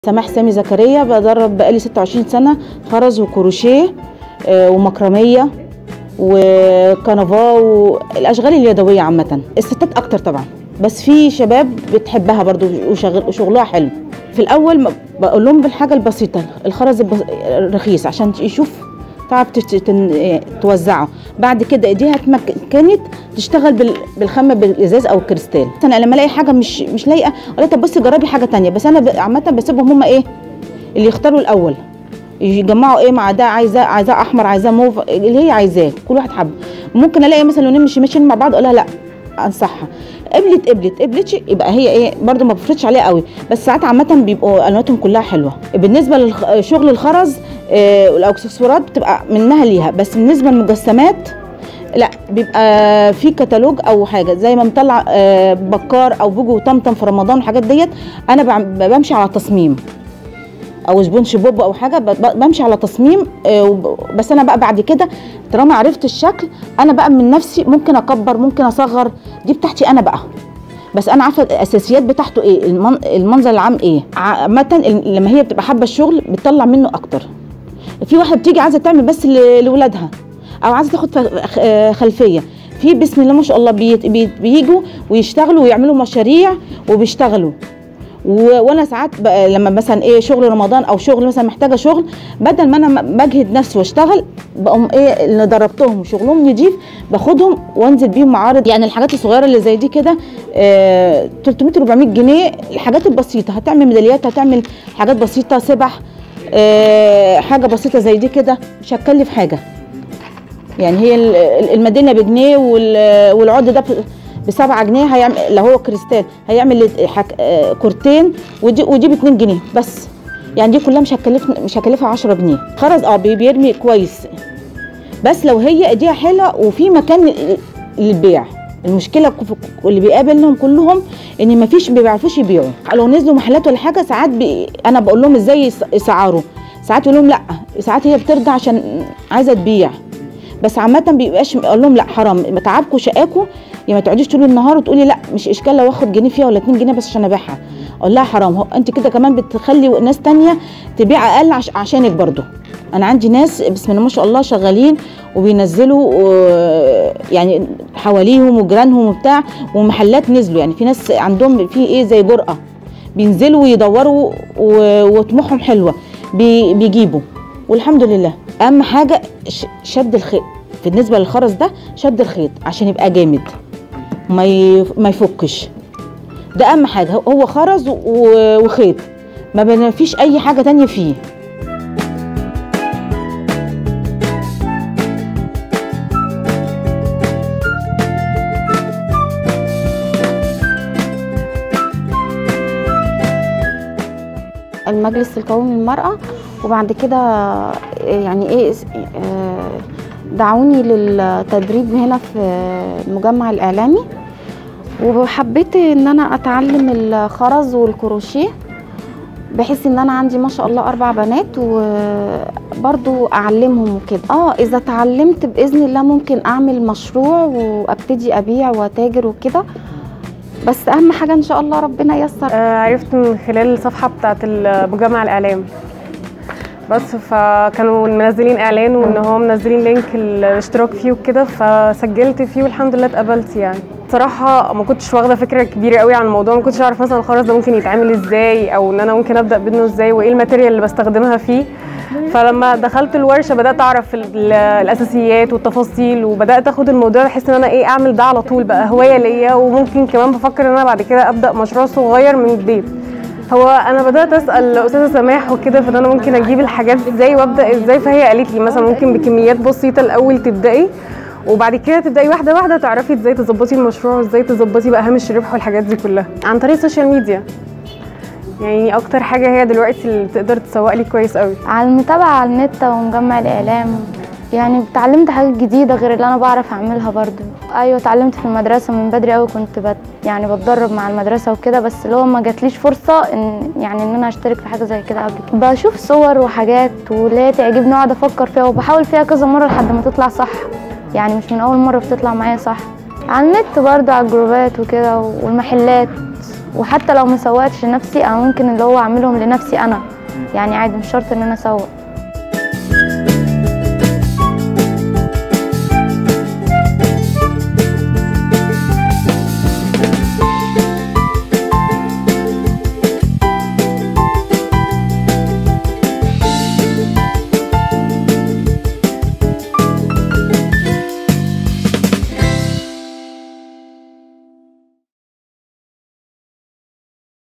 سماح سامي زكريا بدرب بقالي 26 سنة خرز وكروشيه آه، ومكرمية وكنفا والأشغال اليدوية عامة الستات أكتر طبعا بس في شباب بتحبها برضو وشغل- وشغلها حلو في الأول ما- بقول لهم بالحاجة البسيطة الخرز البس- الرخيص عشان يشوف تعرف تت- تن- توزعه بعد كده ايديها اتمكنت تشتغل بال- بالخامه بالازاز او الكريستال انا لما الاقي حاجه مش مش لايقه اقول لها طب بصي جربي حاجه تانية بس انا ب- عامه بسيبهم هم ايه اللي يختاروا الاول يجمعوا ايه مع ده عايزاه عايزاه احمر عايزاه موف اللي هي عايزاه كل واحد حب ممكن الاقي مثلا لونين مش ماشيين مع بعض اقول لها لا انصحها قبلت قبلت قبلتش يبقى هي ايه برضو ما بفرضش عليها قوي بس ساعات عامه بيبقوا الواناتهم كلها حلوه بالنسبه لشغل الخرز آه، والاكسسوارات بتبقى منها ليها بس بالنسبه للمجسمات لا بيبقى في كتالوج او حاجه زي ما مطلع آه، بكار او بوجو وطمطم في رمضان الحاجات ديت انا بعم- بمشي على تصميم او سبونج بوب او حاجه ب- ب- بمشي على تصميم آه، وب- بس انا بقى بعد كده طالما عرفت الشكل انا بقى من نفسي ممكن اكبر ممكن اصغر دي بتاعتي انا بقى بس انا عارفه الاساسيات بتاعته ايه المن... المنظر العام ايه عامه ال- لما هي بتبقى حابه الشغل بتطلع منه اكتر في واحده بتيجي عايزه تعمل بس ل- لاولادها او عايزه تاخد ف- خ- آه، خلفيه في بسم الله ما شاء الله بيت- بيت- بيجوا ويشتغلوا ويعملوا مشاريع وبيشتغلوا و- وانا ساعات بقى لما مثلا ايه شغل رمضان او شغل مثلا محتاجه شغل بدل ما انا م- بجهد نفسي واشتغل بقوم ايه اللي دربتهم شغلهم نضيف باخدهم وانزل بيهم معارض يعني الحاجات الصغيره اللي زي دي كده آه 300 400 جنيه الحاجات البسيطه هتعمل ميداليات هتعمل حاجات بسيطه سبح آه حاجه بسيطه زي دي كده مش هتكلف حاجه يعني هي ال- ال- الميداليه بجنيه وال- والعود ده ب- بسبعة جنيه هيعمل لو هو كريستال هيعمل حك... آه، كورتين ودي ودي ب 2 جنيه بس يعني دي كلها مش هتكلف مش هكلفها 10 جنيه خرز اه بي- بيرمي كويس بس لو هي ايديها حلوه وفي مكان لل- للبيع المشكله ك- اللي بيقابلهم كلهم ان مفيش ما بيعرفوش يبيعوا لو نزلوا محلات ولا حاجه ساعات بي... انا بقول لهم ازاي يس- يسعروا ساعات يقول لهم لا ساعات هي بترجع عشان عايزه تبيع بس عامه بيبقاش اقول لهم لا حرام تعبكم شقاكم يا ما تقعديش طول النهار وتقولي لا مش اشكال لو اخد جنيه فيها ولا 2 جنيه بس عشان ابيعها اقول لها حرام هو انت كده كمان بتخلي ناس تانية تبيع اقل عش عشانك برضو انا عندي ناس بسم الله ما شاء الله شغالين وبينزلوا آه، يعني حواليهم وجيرانهم وبتاع ومحلات نزلوا يعني في ناس عندهم في ايه زي جرأة بينزلوا ويدوروا و- وطموحهم حلوه بي- بيجيبوا والحمد لله اهم حاجه ش- شد الخيط بالنسبه للخرز ده شد الخيط عشان يبقى جامد ما يف- ما يفكش ده اهم حاجه هو خرز و- وخيط ما بن- فيش اي حاجه تانية فيه المجلس القومي للمرأة وبعد كده يعني ايه آه، دعوني للتدريب هنا في المجمع الإعلامي وحبيت ان انا اتعلم الخرز والكروشيه بحيث ان انا عندي ما شاء الله اربع بنات وبرضو اعلمهم وكده اه اذا اتعلمت باذن الله ممكن اعمل مشروع وابتدي ابيع واتاجر وكده بس اهم حاجه ان شاء الله ربنا ييسر آه، عرفت من خلال الصفحة بتاعت مجمع الإعلام بس فكانوا منزلين إعلان وإن هو منزلين لينك الاشتراك فيه وكده فسجلت فيه والحمد لله اتقبلت يعني صراحة ما كنتش واخدة فكرة كبيرة قوي عن الموضوع ما كنتش أعرف مثلا الخرز ده ممكن يتعمل إزاي أو إن أنا ممكن أبدأ منه إزاي وإيه الماتيريال اللي بستخدمها فيه فلما دخلت الورشة بدأت أعرف ال- الأساسيات والتفاصيل وبدأت أخد الموضوع بحيث إن أنا إيه أعمل ده على طول بقى هواية ليا وممكن كمان بفكر إن أنا بعد كده أبدأ مشروع صغير من البيت هو انا بدات اسال استاذه سماح وكده فان انا ممكن اجيب الحاجات ازاي وابدا ازاي فهي قالت لي مثلا ممكن بكميات بسيطه الاول تبداي وبعد كده تبداي واحده واحده تعرفي ازاي تظبطي المشروع وازاي تظبطي بقى هامش الربح والحاجات دي كلها عن طريق السوشيال ميديا يعني اكتر حاجه هي دلوقتي اللي تقدر تسوق لي كويس قوي على المتابعة على النت ومجمع الإعلام يعني اتعلمت حاجات جديدة غير اللي أنا بعرف أعملها برضو أيوة اتعلمت في المدرسة من بدري أوي كنت بت يعني بتدرب مع المدرسة وكده بس اللي هو ما جاتليش فرصة إن يعني إن أنا أشترك في حاجة زي كده قبل كده بشوف صور وحاجات واللي هي تعجبني وأقعد أفكر فيها وبحاول فيها كذا مرة لحد ما تطلع صح يعني مش من أول مرة بتطلع معايا صح على النت برضو على الجروبات وكده والمحلات وحتى لو ما سوقتش لنفسي انا ممكن اللي هو اعملهم لنفسي انا يعني عادي مش شرط ان انا اسوق